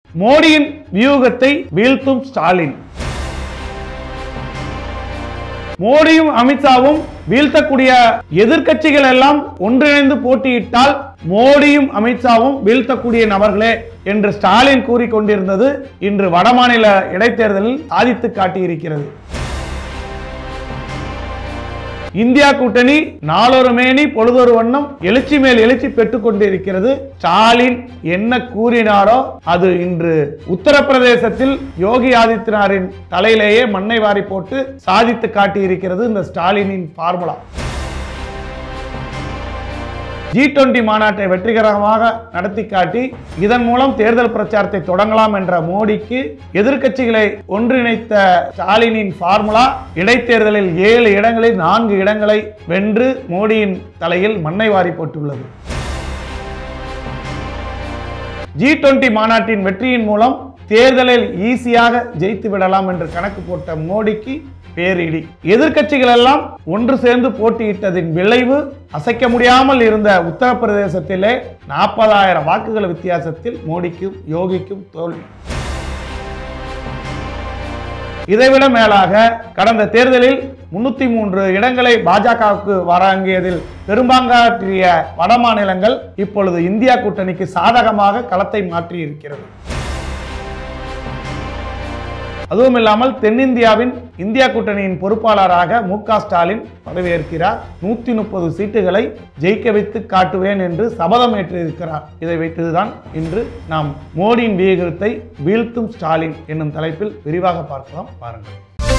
மோடியின் வியூகத்தை வீழ்த்தும் ஸ்டாலின் மோடியும் அமித்ஷாவும் வீழ்த்தக்கூடிய எதிர்க்கட்சிகள் எல்லாம் ஒன்றிணைந்து போட்டியிட்டால் மோடியும் அமித்ஷாவும் வீழ்த்தக்கூடிய நபர்களே என்று ஸ்டாலின் கூறிக்கொண்டிருந்தது இன்று வடமாநில இடைத்தேர்தலில் சாதித்து காட்டியிருக்கிறது இந்தியா கூட்டணி நாளொரு மேனி பொழுதொரு வண்ணம் எழுச்சி மேல் எழுச்சி பெற்றுக் கொண்டிருக்கிறது ஸ்டாலின் என்ன கூறினாரோ அது இன்று உத்தரப்பிரதேசத்தில் யோகி ஆதித்யநாத்தின் தலையிலேயே மண்ணை வாரி போட்டு சாதித்து காட்டியிருக்கிறது இந்த ஸ்டாலினின் பார்முலா ஜி டுவெண்டி மாநாட்டை வெற்றிகரமாக நடத்தி காட்டி இதன் மூலம் தேர்தல் பிரச்சாரத்தை தொடங்கலாம் என்ற மோடிக்கு எதிர்க்கட்சிகளை ஒன்றிணைத்த ஸ்டாலினின் ஃபார்முலா இடைத்தேர்தலில் ஏழு இடங்களில் நான்கு இடங்களை வென்று மோடியின் தலையில் மண்ணை வாரி போட்டுள்ளது ஜி டுவெண்டி மாநாட்டின் வெற்றியின் மூலம் தேர்தலில் ஈஸியாக ஜெயித்து விடலாம் என்று கணக்கு போட்ட மோடிக்கு பேரிடி எதிர்க்கட்சிகள் எல்லாம் ஒன்று சேர்ந்து போட்டியிட்டதின் விளைவு அசைக்க முடியாமல் இருந்த உத்தரப்பிரதேசத்திலே நாற்பதாயிரம் வாக்குகள் வித்தியாசத்தில் மோடிக்கும் யோகிக்கும் தோல்வி இதைவிட மேலாக கடந்த தேர்தலில் முன்னூத்தி மூன்று இடங்களை பாஜகவுக்கு வழங்கியதில் பெரும்பாங்காற்றிய வட மாநிலங்கள் இப்பொழுது இந்தியா கூட்டணிக்கு சாதகமாக களத்தை மாற்றி இருக்கிறது அதுவும் இல்லாமல் தென்னிந்தியாவின் இந்தியா கூட்டணியின் பொறுப்பாளராக மு க ஸ்டாலின் பதவியேற்கிறார் நூத்தி முப்பது சீட்டுகளை ஜெயிக்க வைத்து காட்டுவேன் என்று சபதம் ஏற்றிருக்கிறார் இதை வைத்ததுதான் இன்று நாம் மோடியின் வியூகத்தை வீழ்த்தும் ஸ்டாலின் என்னும் தலைப்பில் விரிவாக பார்க்கலாம் பாருங்கள்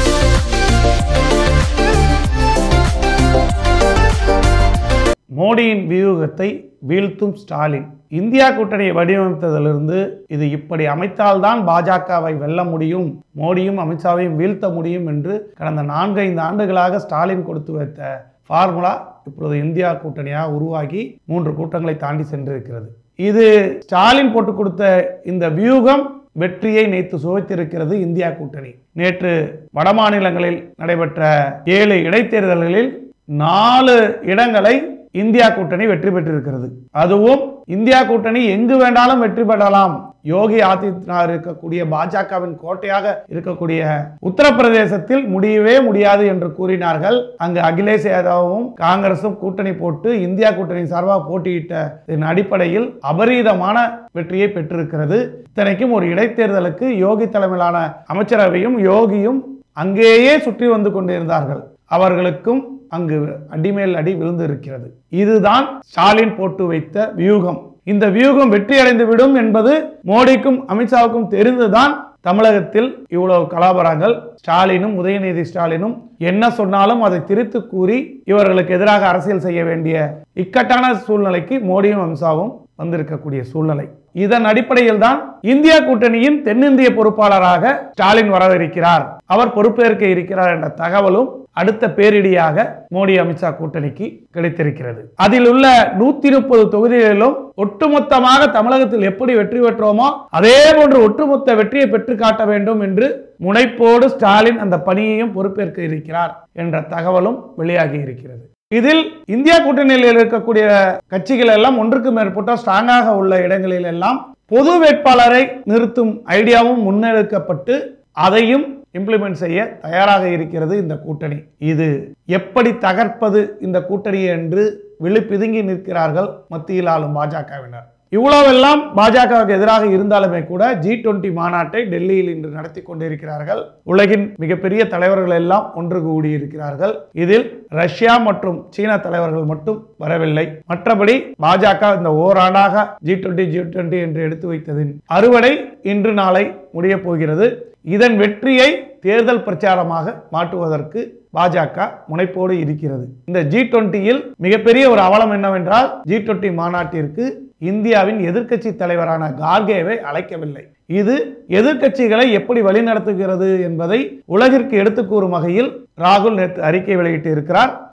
மோடியின் வியூகத்தை வீழ்த்தும் ஸ்டாலின் இந்தியா கூட்டணியை வடிவமைத்ததிலிருந்து இது இப்படி அமைத்தால்தான் பாஜகவை வெல்ல முடியும் மோடியும் அமித்ஷாவையும் வீழ்த்த முடியும் என்று கடந்த நான்கைந்து ஆண்டுகளாக ஸ்டாலின் கொடுத்து வைத்த ஃபார்முலா இப்பொழுது இந்தியா கூட்டணியாக உருவாகி மூன்று கூட்டங்களை தாண்டி சென்றிருக்கிறது இது ஸ்டாலின் போட்டு கொடுத்த இந்த வியூகம் வெற்றியை நேற்று சுவைத்திருக்கிறது இந்தியா கூட்டணி நேற்று வடமாநிலங்களில் நடைபெற்ற ஏழு இடைத்தேர்தல்களில் நாலு இடங்களை இந்தியா கூட்டணி வெற்றி பெற்றிருக்கிறது அதுவும் இந்தியா கூட்டணி எங்கு வேண்டாலும் வெற்றி பெறலாம் யோகி ஆதித்யநாத் இருக்கக்கூடிய பாஜகவின் கோட்டையாக இருக்கக்கூடிய உத்தரப்பிரதேசத்தில் முடியவே முடியாது என்று கூறினார்கள் அங்கு அகிலேஷ் யாதவும் காங்கிரசும் கூட்டணி போட்டு இந்தியா கூட்டணி சார்பாக போட்டியிட்ட அடிப்படையில் அபரீதமான வெற்றியை பெற்றிருக்கிறது இத்தனைக்கும் ஒரு இடைத்தேர்தலுக்கு யோகி தலைமையிலான அமைச்சரவையும் யோகியும் அங்கேயே சுற்றி வந்து கொண்டிருந்தார்கள் அவர்களுக்கும் அங்கு அடிமேல் அடி விழுந்து இருக்கிறது இதுதான் ஸ்டாலின் போட்டு வைத்த வியூகம் இந்த வியூகம் வெற்றி அடைந்து விடும் என்பது மோடிக்கும் அமித்ஷாவுக்கும் தெரிந்துதான் தமிழகத்தில் இவ்வளவு கலாபரங்கள் ஸ்டாலினும் உதயநிதி ஸ்டாலினும் என்ன சொன்னாலும் அதை திரித்து கூறி இவர்களுக்கு எதிராக அரசியல் செய்ய வேண்டிய இக்கட்டான சூழ்நிலைக்கு மோடியும் அமித்ஷாவும் வந்திருக்கக்கூடிய சூழ்நிலை இதன் அடிப்படையில் தான் இந்தியா கூட்டணியின் தென்னிந்திய பொறுப்பாளராக ஸ்டாலின் வரவிருக்கிறார் அவர் பொறுப்பேற்க இருக்கிறார் என்ற தகவலும் அடுத்த பேரிடியாக மோடி அமித்ஷா கூட்டணிக்கு கிடைத்திருக்கிறது அதில் உள்ள நூத்தி முப்பது தொகுதிகளிலும் ஒட்டுமொத்தமாக தமிழகத்தில் எப்படி வெற்றி பெற்றோமோ அதே போன்று ஒட்டுமொத்த வெற்றியை பெற்று காட்ட வேண்டும் என்று முனைப்போடு ஸ்டாலின் அந்த பணியையும் பொறுப்பேற்க இருக்கிறார் என்ற தகவலும் வெளியாகி இருக்கிறது இதில் இந்தியா கூட்டணியில் இருக்கக்கூடிய கட்சிகள் எல்லாம் ஒன்றுக்கு மேற்பட்ட ஸ்ட்ராங்காக உள்ள இடங்களில் எல்லாம் பொது வேட்பாளரை நிறுத்தும் ஐடியாவும் முன்னெடுக்கப்பட்டு அதையும் இம்ப்ளிமெண்ட் செய்ய தயாராக இருக்கிறது இந்த கூட்டணி இது எப்படி தகர்ப்பது இந்த கூட்டணி என்று விழிப்பிதுங்கி நிற்கிறார்கள் மத்தியில் ஆளும் பாஜகவினர் இவ்வளவெல்லாம் பாஜகவுக்கு எதிராக இருந்தாலுமே கூட ஜி டுவெண்டி மாநாட்டை டெல்லியில் இன்று நடத்தி கொண்டிருக்கிறார்கள் உலகின் மிகப்பெரிய தலைவர்கள் எல்லாம் ஒன்று கூடியிருக்கிறார்கள் இதில் ரஷ்யா மற்றும் சீன தலைவர்கள் மட்டும் வரவில்லை மற்றபடி பாஜக இந்த ஓராண்டாக ஜி டுவெண்டி ஜி டுவெண்டி என்று எடுத்து வைத்ததின் அறுவடை இன்று நாளை முடிய போகிறது இதன் வெற்றியை தேர்தல் பிரச்சாரமாக மாற்றுவதற்கு பாஜக முனைப்போடு இருக்கிறது இந்த ஜி டுவெண்டியில் மிகப்பெரிய ஒரு அவலம் என்னவென்றால் ஜி டுவெண்டி மாநாட்டிற்கு இந்தியாவின் எதிர்க்கட்சி தலைவரான கார்கேவை அழைக்கவில்லை இது எதிர்க்கட்சிகளை எப்படி வழிநடத்துகிறது என்பதை உலகிற்கு எடுத்து கூறும் வகையில் ராகுல் நேற்று அறிக்கை வெளியிட்டு இருக்கிறார்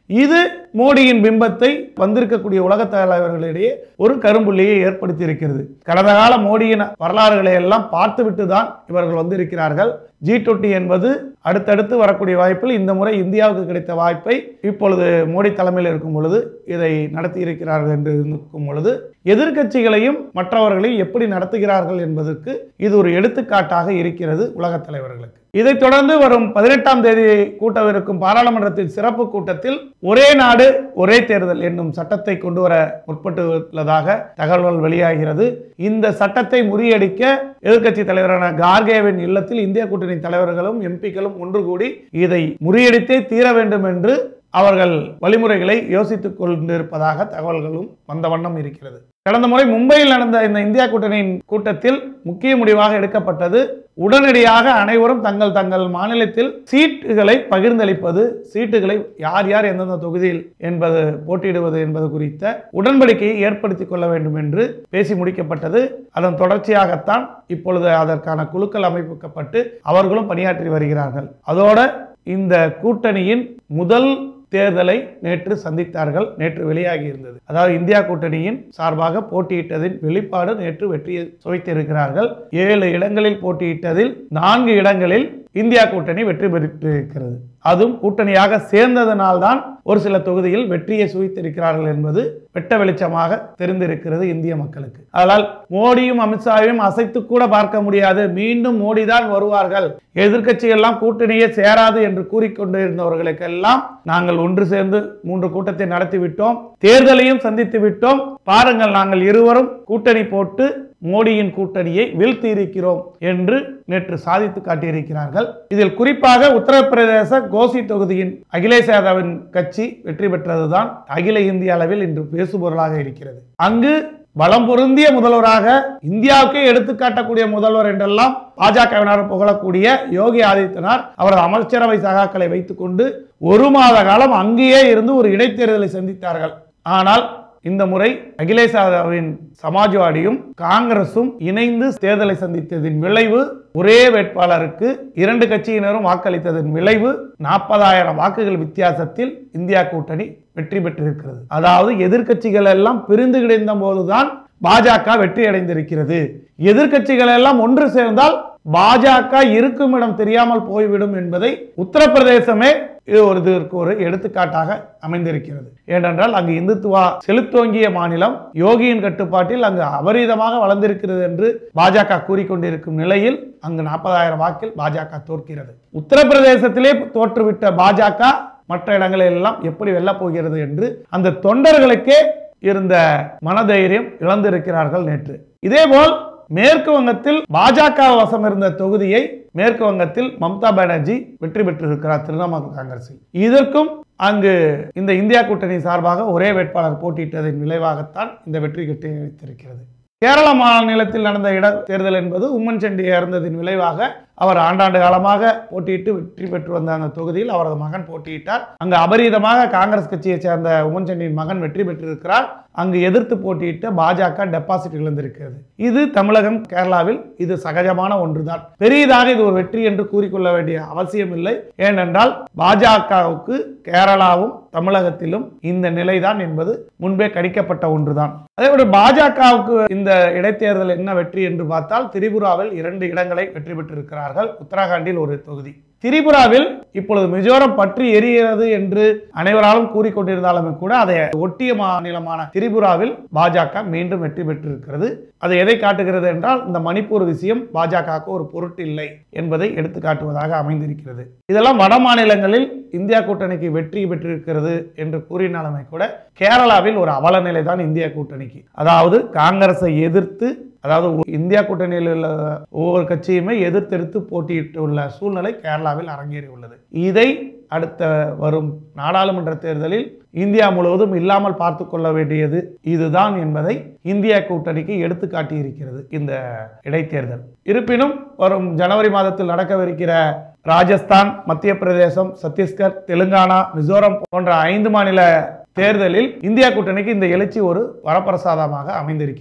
இது மோடியின் பிம்பத்தை வந்திருக்கக்கூடிய உலகத் தலைவர்களிடையே ஒரு கரும்புள்ளியை ஏற்படுத்தி இருக்கிறது கடந்த கால மோடியின் வரலாறுகளை எல்லாம் பார்த்துவிட்டு தான் இவர்கள் வந்திருக்கிறார்கள் ஜி டுவெண்ட்டி என்பது அடுத்தடுத்து வரக்கூடிய வாய்ப்பில் இந்த முறை இந்தியாவுக்கு கிடைத்த வாய்ப்பை இப்பொழுது மோடி தலைமையில் இருக்கும் பொழுது இதை நடத்தி இருக்கிறார்கள் என்று இருக்கும் பொழுது எதிர்க்கட்சிகளையும் மற்றவர்களையும் எப்படி நடத்துகிறார்கள் என்பதற்கு இது ஒரு எடுத்துக்காட்டாக இருக்கிறது உலகத் தலைவர்களுக்கு இதைத் தொடர்ந்து வரும் பதினெட்டாம் தேதி கூட்டவிருக்கும் பாராளுமன்றத்தின் சிறப்பு கூட்டத்தில் ஒரே நாடு ஒரே தேர்தல் என்னும் சட்டத்தை கொண்டு வர முற்பட்டுள்ளதாக தகவல்கள் வெளியாகிறது இந்த சட்டத்தை முறியடிக்க எதிர்க்கட்சி தலைவரான கார்கேவின் இல்லத்தில் இந்திய கூட்டணி தலைவர்களும் எம்பிக்களும் ஒன்று கூடி இதை முறியடித்தே தீர வேண்டும் என்று அவர்கள் வழிமுறைகளை யோசித்துக் கொண்டிருப்பதாக தகவல்களும் வந்த வண்ணம் இருக்கிறது கடந்த முறை மும்பையில் நடந்த இந்த இந்தியா கூட்டணியின் கூட்டத்தில் முக்கிய முடிவாக எடுக்கப்பட்டது உடனடியாக அனைவரும் தங்கள் தங்கள் மாநிலத்தில் சீட்டுகளை பகிர்ந்தளிப்பது சீட்டுகளை யார் யார் எந்தெந்த தொகுதியில் என்பது போட்டியிடுவது என்பது குறித்த உடன்படிக்கையை ஏற்படுத்திக் கொள்ள வேண்டும் என்று பேசி முடிக்கப்பட்டது அதன் தொடர்ச்சியாகத்தான் இப்பொழுது அதற்கான குழுக்கள் அமைக்கப்பட்டு அவர்களும் பணியாற்றி வருகிறார்கள் அதோட இந்த கூட்டணியின் முதல் தேர்தலை நேற்று சந்தித்தார்கள் நேற்று வெளியாகி இருந்தது அதாவது இந்தியா கூட்டணியின் சார்பாக போட்டியிட்டதின் வெளிப்பாடு நேற்று வெற்றியை சுவைத்திருக்கிறார்கள் ஏழு இடங்களில் போட்டியிட்டதில் நான்கு இடங்களில் இந்தியா கூட்டணி வெற்றி பெற்றிருக்கிறது அதுவும் கூட்டணியாக சேர்ந்ததனால்தான் ஒரு சில தொகுதியில் வெற்றியை சுவைத்திருக்கிறார்கள் என்பது வெட்ட வெளிச்சமாக தெரிந்திருக்கிறது இந்திய மக்களுக்கு அதனால் மோடியும் அமித்ஷாவையும் அசைத்து கூட பார்க்க முடியாது மீண்டும் மோடி தான் வருவார்கள் எதிர்க்கட்சி எல்லாம் கூட்டணியே சேராது என்று கூறிக்கொண்டிருந்தவர்களுக்கெல்லாம் நாங்கள் ஒன்று சேர்ந்து மூன்று கூட்டத்தை நடத்தி விட்டோம் தேர்தலையும் சந்தித்து விட்டோம் பாருங்கள் நாங்கள் இருவரும் கூட்டணி போட்டு மோடியின் கூட்டணியை வீழ்த்தி இருக்கிறோம் என்று நேற்று சாதித்து காட்டியிருக்கிறார்கள் இதில் குறிப்பாக உத்தரப்பிரதேச கோசி தொகுதியின் அகிலேஷ் யாதவின் கட்சி வெற்றி பெற்றதுதான் அகில இந்திய அளவில் இன்று பேசுபொருளாக இருக்கிறது அங்கு பலம் பொருந்திய முதல்வராக இந்தியாவுக்கே எடுத்துக்காட்டக்கூடிய முதல்வர் என்றெல்லாம் பாஜகவினர் புகழக்கூடிய யோகி ஆதித்யநாத் அவரது அமைச்சரவை சகாக்களை வைத்துக்கொண்டு ஒரு மாத காலம் அங்கேயே இருந்து ஒரு இடைத்தேர்தலை சந்தித்தார்கள் ஆனால் இந்த முறை அகிலேஷ் யாதவின் சமாஜ்வாடியும் காங்கிரசும் இணைந்து தேர்தலை சந்தித்ததின் விளைவு ஒரே வேட்பாளருக்கு இரண்டு கட்சியினரும் வாக்களித்ததன் விளைவு நாற்பதாயிரம் வாக்குகள் வித்தியாசத்தில் இந்தியா கூட்டணி வெற்றி பெற்றிருக்கிறது அதாவது எதிர்க்கட்சிகள் எல்லாம் பிரிந்து கிடந்த போதுதான் பாஜக வெற்றி அடைந்திருக்கிறது எதிர்க்கட்சிகள் எல்லாம் ஒன்று சேர்ந்தால் பாஜக இருக்கும் இடம் தெரியாமல் போய்விடும் என்பதை உத்தரப்பிரதேசமே இது ஒரு இதற்கு ஒரு எடுத்துக்காட்டாக அமைந்திருக்கிறது ஏனென்றால் அங்கு இந்துத்துவா செலுத்தோங்கிய மாநிலம் யோகியின் கட்டுப்பாட்டில் அங்கு அபரீதமாக வளர்ந்திருக்கிறது என்று பாஜக கூறிக்கொண்டிருக்கும் நிலையில் அங்கு நாற்பதாயிரம் வாக்கில் பாஜக தோற்கிறது உத்தரப்பிரதேசத்திலே தோற்றுவிட்ட பாஜக மற்ற இடங்களில் எல்லாம் எப்படி வெல்லப் போகிறது என்று அந்த தொண்டர்களுக்கே இருந்த மனதைரியம் இழந்திருக்கிறார்கள் நேற்று இதேபோல் மேற்கு வங்கத்தில் பாஜக வசம் இருந்த தொகுதியை மேற்கு வங்கத்தில் மம்தா பானர்ஜி வெற்றி பெற்றிருக்கிறார் திரிணாமுல் காங்கிரஸில் இதற்கும் அங்கு இந்த இந்தியா கூட்டணி சார்பாக ஒரே வேட்பாளர் போட்டியிட்டதன் விளைவாகத்தான் இந்த வெற்றி கிடைத்திருக்கிறது கேரள மாநிலத்தில் நடந்த இட தேர்தல் என்பது உம்மன் சண்டி இறந்ததின் விளைவாக அவர் ஆண்டாண்டு காலமாக போட்டியிட்டு வெற்றி பெற்று வந்த அந்த தொகுதியில் அவரது மகன் போட்டியிட்டார் அங்கு அபரீதமாக காங்கிரஸ் கட்சியைச் சேர்ந்த உம்மன் சண்டியின் மகன் வெற்றி பெற்றிருக்கிறார் அங்கு எதிர்த்து போட்டியிட்ட பாஜக டெபாசிட் இழந்திருக்கிறது இது தமிழகம் கேரளாவில் இது சகஜமான ஒன்றுதான் பெரியதாக இது ஒரு வெற்றி என்று கூறிக்கொள்ள வேண்டிய அவசியம் இல்லை ஏனென்றால் பாஜகவுக்கு கேரளாவும் தமிழகத்திலும் இந்த நிலைதான் என்பது முன்பே கணிக்கப்பட்ட ஒன்றுதான் அதேபோல பாஜகவுக்கு இந்த இடைத்தேர்தல் என்ன வெற்றி என்று பார்த்தால் திரிபுராவில் இரண்டு இடங்களை வெற்றி பெற்றிருக்கிறார்கள் உத்தராகண்டில் ஒரு தொகுதி திரிபுராவில் இப்பொழுது மிசோரம் பற்றி எரிகிறது என்று அனைவராலும் கூறிக்கொண்டிருந்தாலுமே கூட அதை ஒட்டிய மாநிலமான திரிபுராவில் பாஜக மீண்டும் வெற்றி பெற்றிருக்கிறது அது எதை காட்டுகிறது என்றால் இந்த மணிப்பூர் விஷயம் பாஜகவுக்கு ஒரு பொருட்டு இல்லை என்பதை எடுத்து காட்டுவதாக அமைந்திருக்கிறது இதெல்லாம் வட மாநிலங்களில் இந்தியா கூட்டணிக்கு வெற்றி பெற்றிருக்கிறது என்று கூறினாலுமே கூட கேரளாவில் ஒரு அவல நிலை தான் இந்தியா கூட்டணிக்கு அதாவது காங்கிரஸை எதிர்த்து அதாவது இந்தியா கூட்டணியில் உள்ள ஒவ்வொரு கட்சியுமே எதிர்த்தெடுத்து போட்டியிட்டுள்ள சூழ்நிலை கேரளாவில் அரங்கேறி உள்ளது இதை அடுத்த வரும் நாடாளுமன்ற தேர்தலில் இந்தியா முழுவதும் இல்லாமல் பார்த்து கொள்ள வேண்டியது இதுதான் என்பதை இந்தியா கூட்டணிக்கு எடுத்து காட்டியிருக்கிறது இந்த இடைத்தேர்தல் இருப்பினும் வரும் ஜனவரி மாதத்தில் நடக்கவிருக்கிற ராஜஸ்தான் மத்திய பிரதேசம் சத்தீஸ்கர் தெலுங்கானா மிசோரம் போன்ற ஐந்து மாநில தேர்தலில் இந்தியா கூட்டணிக்கு இந்த எழுச்சி ஒரு வரப்பிரசாதமாக அமைந்திருக்கிறது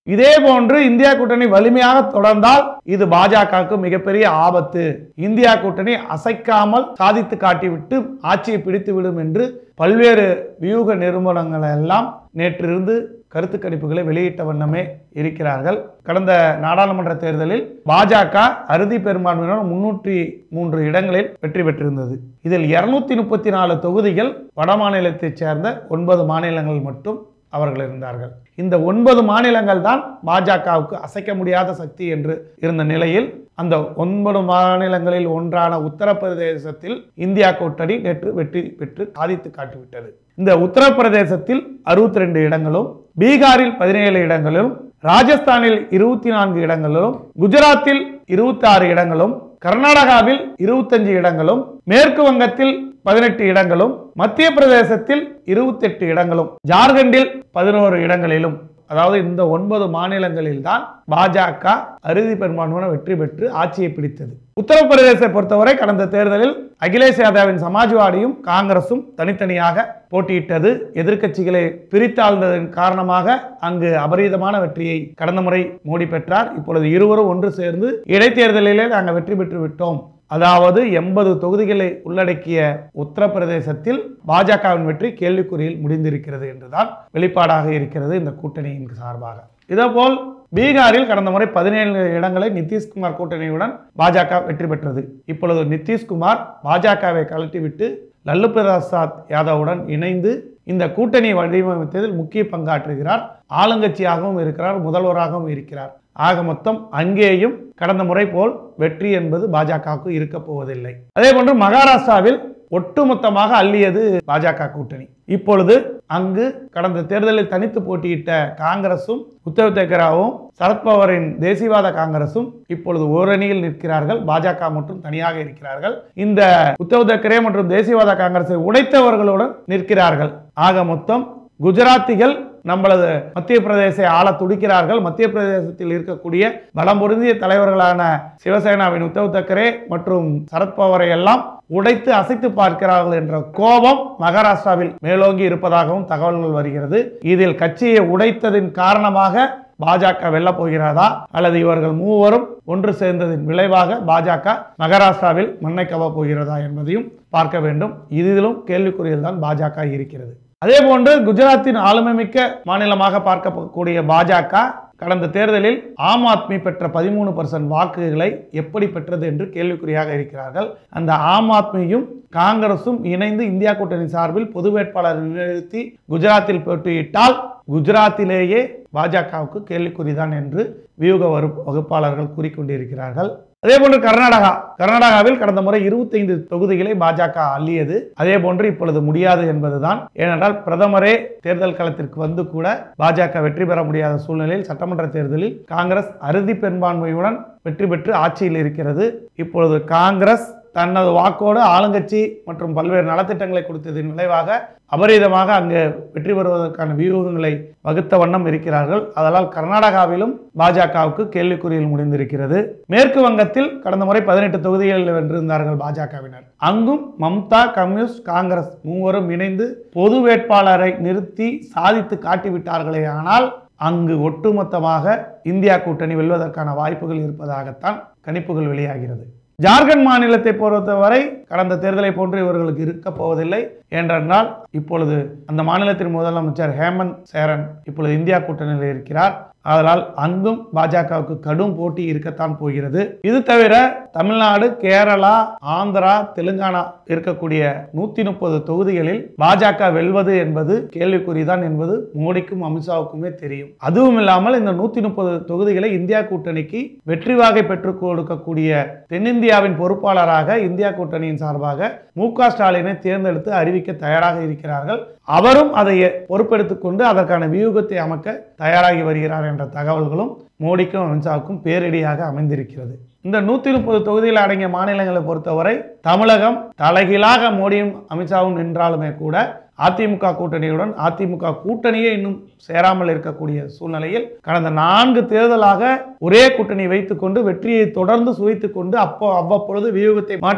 இதே போன்று இந்தியா கூட்டணி வலிமையாக தொடர்ந்தால் இது பாஜகவுக்கு மிகப்பெரிய ஆபத்து இந்தியா கூட்டணி அசைக்காமல் சாதித்து காட்டிவிட்டு ஆட்சியை பிடித்துவிடும் என்று பல்வேறு வியூக நிறுவனங்கள் எல்லாம் நேற்றிருந்து கருத்து கணிப்புகளை வெளியிட்ட வண்ணமே இருக்கிறார்கள் கடந்த நாடாளுமன்ற தேர்தலில் பாஜக அறுதி பெரும்பான்மையுடன் முன்னூற்றி மூன்று இடங்களில் வெற்றி பெற்றிருந்தது இதில் இருநூத்தி முப்பத்தி நாலு தொகுதிகள் வட மாநிலத்தைச் சேர்ந்த ஒன்பது மாநிலங்கள் மட்டும் அவர்கள் இருந்தார்கள் இந்த ஒன்பது மாநிலங்கள் தான் பாஜகவுக்கு அசைக்க முடியாத சக்தி என்று இருந்த நிலையில் அந்த ஒன்பது மாநிலங்களில் ஒன்றான உத்தரப்பிரதேசத்தில் இந்தியா கூட்டணி நேற்று வெற்றி பெற்று சாதித்து காட்டிவிட்டது இந்த உத்தரப்பிரதேசத்தில் அறுபத்தி ரெண்டு இடங்களும் பீகாரில் பதினேழு இடங்களிலும் ராஜஸ்தானில் இருபத்தி நான்கு இடங்களிலும் குஜராத்தில் இருபத்தி ஆறு இடங்களும் கர்நாடகாவில் இருபத்தஞ்சு இடங்களும் மேற்கு வங்கத்தில் பதினெட்டு இடங்களும் மத்திய பிரதேசத்தில் இருபத்தெட்டு இடங்களும் ஜார்க்கண்டில் பதினோரு இடங்களிலும் அதாவது இந்த ஒன்பது மாநிலங்களில் தான் பாஜக அறுதி பெரும்பான்மையான வெற்றி பெற்று ஆட்சியை பிடித்தது உத்தரப்பிரதேசத்தை பொறுத்தவரை கடந்த தேர்தலில் அகிலேஷ் யாதவின் சமாஜ்வாடியும் காங்கிரசும் தனித்தனியாக போட்டியிட்டது எதிர்க்கட்சிகளை பிரித்தாழ்ந்ததன் காரணமாக அங்கு அபரீதமான வெற்றியை கடந்த முறை மோடி பெற்றார் இப்பொழுது இருவரும் ஒன்று சேர்ந்து இடைத்தேர்தலிலே நாங்கள் வெற்றி பெற்று விட்டோம் அதாவது எண்பது தொகுதிகளை உள்ளடக்கிய உத்தரப்பிரதேசத்தில் பாஜகவின் வெற்றி கேள்விக்குறியில் முடிந்திருக்கிறது என்றுதான் வெளிப்பாடாக இருக்கிறது இந்த கூட்டணியின் சார்பாக இதேபோல் பீகாரில் கடந்த முறை பதினேழு இடங்களை நிதிஷ்குமார் கூட்டணியுடன் பாஜக வெற்றி பெற்றது இப்பொழுது நிதிஷ்குமார் பாஜகவை கழட்டிவிட்டு லல்லு பிரசாத் யாதவுடன் இணைந்து இந்த கூட்டணி வடிவமைத்ததில் முக்கிய பங்காற்றுகிறார் ஆளுங்கட்சியாகவும் இருக்கிறார் முதல்வராகவும் இருக்கிறார் ஆக மொத்தம் அங்கேயும் கடந்த முறை போல் வெற்றி என்பது பாஜகவுக்கு இருக்க போவதில்லை அதே போன்று மகாராஷ்டிராவில் ஒட்டுமொத்தமாக அள்ளியது பாஜக கூட்டணி இப்பொழுது அங்கு கடந்த தேர்தலில் தனித்து போட்டியிட்ட காங்கிரசும் உத்தவ் தாக்கரேவும் சரத்பவாரின் தேசியவாத காங்கிரசும் இப்பொழுது ஓரணியில் நிற்கிறார்கள் பாஜக மட்டும் தனியாக இருக்கிறார்கள் இந்த உத்தவ் தாக்கரே மற்றும் தேசியவாத காங்கிரஸை உடைத்தவர்களுடன் நிற்கிறார்கள் ஆக மொத்தம் குஜராத்திகள் நம்மளது மத்திய பிரதேசை ஆள துடிக்கிறார்கள் மத்திய பிரதேசத்தில் இருக்கக்கூடிய பலம் பொருந்திய தலைவர்களான சிவசேனாவின் உத்தவ் தாக்கரே மற்றும் சரத்பவாரை எல்லாம் உடைத்து அசைத்து பார்க்கிறார்கள் என்ற கோபம் மகாராஷ்டிராவில் மேலோங்கி இருப்பதாகவும் தகவல்கள் வருகிறது இதில் கட்சியை உடைத்ததின் காரணமாக பாஜக வெல்லப் போகிறதா அல்லது இவர்கள் மூவரும் ஒன்று சேர்ந்ததின் விளைவாக பாஜக மகாராஷ்டிராவில் மண்ணை கவப் போகிறதா என்பதையும் பார்க்க வேண்டும் இதிலும் கேள்விக்குறியில் தான் பாஜக இருக்கிறது அதே போன்று குஜராத்தின் ஆளுமைமிக்க மாநிலமாக பார்க்கக்கூடிய பாஜக கடந்த தேர்தலில் ஆம் ஆத்மி பெற்ற பதிமூணு பர்சன்ட் வாக்குகளை எப்படி பெற்றது என்று கேள்விக்குறியாக இருக்கிறார்கள் அந்த ஆம் ஆத்மியும் காங்கிரசும் இணைந்து இந்தியா கூட்டணி சார்பில் பொது வேட்பாளரை நிறுத்தி குஜராத்தில் போட்டியிட்டால் குஜராத்திலேயே பாஜகவுக்கு கேள்விக்குறிதான் என்று வியூக வரு வகுப்பாளர்கள் கூறிக்கொண்டிருக்கிறார்கள் அதே போன்று கர்நாடகா கர்நாடகாவில் கடந்த முறை 25 தொகுதிகளை பாஜக அள்ளியது அதே போன்று இப்பொழுது முடியாது என்பதுதான் ஏனென்றால் பிரதமரே தேர்தல் களத்திற்கு வந்து கூட பாஜக வெற்றி பெற முடியாத சூழ்நிலையில் சட்டமன்ற தேர்தலில் காங்கிரஸ் அறுதி பெரும்பான்மையுடன் வெற்றி பெற்று ஆட்சியில் இருக்கிறது இப்பொழுது காங்கிரஸ் தனது வாக்கோடு ஆளுங்கட்சி மற்றும் பல்வேறு நலத்திட்டங்களை கொடுத்ததின் விளைவாக அபரீதமாக அங்கு வெற்றி பெறுவதற்கான வியூகங்களை வகுத்த வண்ணம் இருக்கிறார்கள் அதனால் கர்நாடகாவிலும் பாஜகவுக்கு கேள்விக்குறியில் முடிந்திருக்கிறது மேற்கு வங்கத்தில் கடந்த முறை பதினெட்டு தொகுதிகளில் வென்றிருந்தார்கள் பாஜகவினர் அங்கும் மம்தா கம்யூனிஸ்ட் காங்கிரஸ் மூவரும் இணைந்து பொது வேட்பாளரை நிறுத்தி சாதித்து காட்டிவிட்டார்களே ஆனால் அங்கு ஒட்டுமொத்தமாக இந்தியா கூட்டணி வெல்வதற்கான வாய்ப்புகள் இருப்பதாகத்தான் கணிப்புகள் வெளியாகிறது ஜார்க்கண்ட் மாநிலத்தை பொறுத்தவரை கடந்த தேர்தலை போன்று இவர்களுக்கு இருக்க போவதில்லை என்றால் இப்பொழுது அந்த மாநிலத்தின் முதலமைச்சர் ஹேமந்த் சேரன் இப்பொழுது இந்தியா கூட்டணியில் இருக்கிறார் அதனால் அங்கும் பாஜகவுக்கு கடும் போட்டி இருக்கத்தான் போகிறது இது தவிர தமிழ்நாடு கேரளா ஆந்திரா தெலுங்கானா இருக்கக்கூடிய நூத்தி முப்பது தொகுதிகளில் பாஜக வெல்வது என்பது கேள்விக்குறிதான் என்பது மோடிக்கும் அமித்ஷாவுக்குமே தெரியும் அதுவும் இல்லாமல் இந்த நூத்தி முப்பது தொகுதிகளை இந்தியா கூட்டணிக்கு வெற்றி வாகை பெற்றுக் கொடுக்கக்கூடிய தென்னிந்தியாவின் பொறுப்பாளராக இந்தியா கூட்டணியின் சார்பாக மு க ஸ்டாலினை தேர்ந்தெடுத்து அறிவிக்க தயாராக இருக்கிறார்கள் அவரும் அதை பொறுப்பெடுத்துக் கொண்டு அதற்கான வியூகத்தை அமைக்க தயாராகி வருகிறார் என்ற தகவல்களும் மோடிக்கும் அமித்ஷாவுக்கும் பேரிடியாக அமைந்திருக்கிறது இந்த நூத்தி முப்பது தொகுதியில் அடங்கிய மாநிலங்களை பொறுத்தவரை தமிழகம் தலைகீழாக மோடியும் அமித்ஷாவும் நின்றாலுமே கூட அதிமுக கூட்டணியுடன் அதிமுக கூட்டணியே இன்னும் சேராமல் இருக்கக்கூடிய சூழ்நிலையில் கடந்த நான்கு தேர்தலாக ஒரே கூட்டணி வைத்துக்கொண்டு வெற்றியை தொடர்ந்து சுவைத்துக் கொண்டு அப்போ அவ்வப்பொழுது வியூகத்தை மாற்றி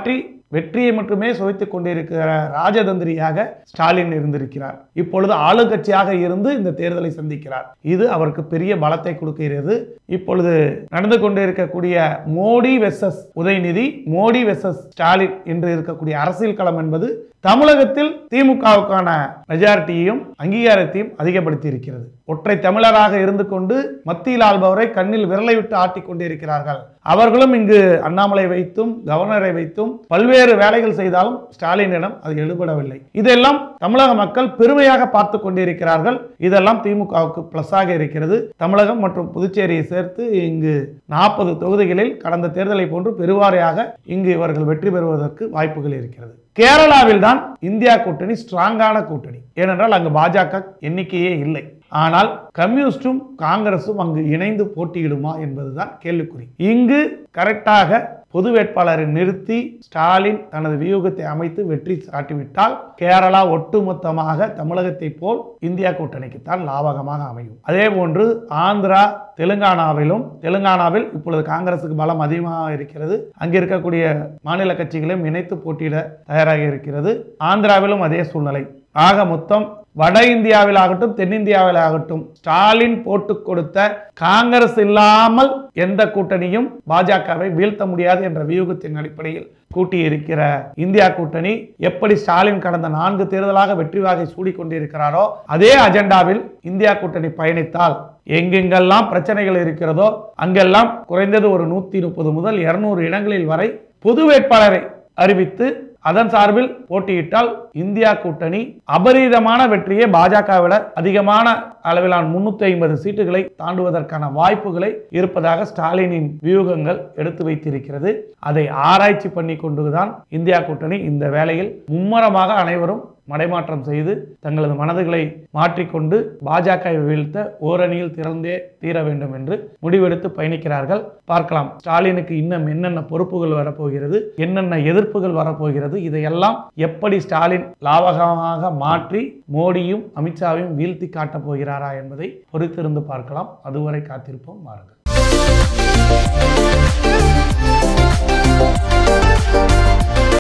வெற்றியை மட்டுமே சுவைத்துக் கொண்டிருக்கிற ராஜதந்திரியாக ஸ்டாலின் இருந்திருக்கிறார் இப்பொழுது ஆளுங்கட்சியாக இருந்து இந்த தேர்தலை சந்திக்கிறார் இது அவருக்கு பெரிய பலத்தை கொடுக்கிறது இப்பொழுது நடந்து கொண்டிருக்கக்கூடிய மோடி வெர்சஸ் உதயநிதி மோடி வெர்சஸ் ஸ்டாலின் என்று இருக்கக்கூடிய அரசியல் களம் என்பது தமிழகத்தில் திமுகவுக்கான மெஜாரிட்டியையும் அங்கீகாரத்தையும் அதிகப்படுத்தி இருக்கிறது ஒற்றை தமிழராக இருந்து கொண்டு மத்தியில் ஆள்பவரை கண்ணில் விரலை விட்டு ஆட்டிக் கொண்டிருக்கிறார்கள் அவர்களும் இங்கு அண்ணாமலை வைத்தும் கவர்னரை வைத்தும் பல்வேறு வேலைகள் செய்தாலும் ஸ்டாலினிடம் அது எடுபடவில்லை இதெல்லாம் தமிழக மக்கள் பெருமையாக பார்த்து கொண்டிருக்கிறார்கள் இதெல்லாம் திமுகவுக்கு பிளஸாக இருக்கிறது தமிழகம் மற்றும் புதுச்சேரியை சேர்த்து இங்கு நாற்பது தொகுதிகளில் கடந்த தேர்தலை போன்று பெருவாரியாக இங்கு இவர்கள் வெற்றி பெறுவதற்கு வாய்ப்புகள் இருக்கிறது கேரளாவில் தான் இந்தியா கூட்டணி ஸ்ட்ராங்கான கூட்டணி ஏனென்றால் அங்கு பாஜக எண்ணிக்கையே இல்லை ஆனால் கம்யூனிஸ்டும் காங்கிரசும் அங்கு இணைந்து போட்டியிடுமா என்பதுதான் கேள்விக்குறி இங்கு கரெக்டாக பொது வேட்பாளரை நிறுத்தி ஸ்டாலின் தனது வியூகத்தை அமைத்து வெற்றி சாட்டிவிட்டால் கேரளா ஒட்டுமொத்தமாக தமிழகத்தை போல் இந்தியா கூட்டணிக்குத்தான் லாபகமாக அமையும் அதே போன்று ஆந்திரா தெலுங்கானாவிலும் தெலுங்கானாவில் இப்பொழுது காங்கிரசுக்கு பலம் அதிகமாக இருக்கிறது அங்கே இருக்கக்கூடிய மாநில கட்சிகளையும் இணைத்து போட்டியிட தயாராக இருக்கிறது ஆந்திராவிலும் அதே சூழ்நிலை ஆக மொத்தம் வட இந்தியாவில் ஆகட்டும் தென்னிந்தியாவில் ஆகட்டும் ஸ்டாலின் போட்டு கொடுத்த காங்கிரஸ் இல்லாமல் எந்த கூட்டணியும் பாஜகவை வீழ்த்த முடியாது என்ற வியூகத்தின் அடிப்படையில் கூட்டியிருக்கிற இந்தியா கூட்டணி எப்படி ஸ்டாலின் கடந்த நான்கு தேர்தலாக வெற்றி வாகை சூடிக்கொண்டிருக்கிறாரோ அதே அஜெண்டாவில் இந்தியா கூட்டணி பயணித்தால் எங்கெங்கெல்லாம் பிரச்சனைகள் இருக்கிறதோ அங்கெல்லாம் குறைந்தது ஒரு நூத்தி முப்பது முதல் இருநூறு இடங்களில் வரை பொது வேட்பாளரை அறிவித்து அதன் சார்பில் போட்டியிட்டால் இந்தியா கூட்டணி அபரீதமான வெற்றியை பாஜக விட அதிகமான அளவிலான முன்னூத்தி ஐம்பது சீட்டுகளை தாண்டுவதற்கான வாய்ப்புகளை இருப்பதாக ஸ்டாலினின் வியூகங்கள் எடுத்து வைத்திருக்கிறது அதை ஆராய்ச்சி பண்ணி கொண்டுதான் இந்தியா கூட்டணி இந்த வேளையில் மும்மரமாக அனைவரும் மடைமாற்றம் செய்து தங்களது மனதுகளை மாற்றிக்கொண்டு பாஜகவை வீழ்த்த ஓரணியில் திறந்தே தீர வேண்டும் என்று முடிவெடுத்து பயணிக்கிறார்கள் பார்க்கலாம் ஸ்டாலினுக்கு இன்னும் என்னென்ன பொறுப்புகள் வரப்போகிறது என்னென்ன எதிர்ப்புகள் வரப்போகிறது இதையெல்லாம் எப்படி ஸ்டாலின் லாபகமாக மாற்றி மோடியும் அமித்ஷாவையும் வீழ்த்தி காட்டப் போகிறாரா என்பதை பொறுத்திருந்து பார்க்கலாம் அதுவரை காத்திருப்போம் வாருங்கள்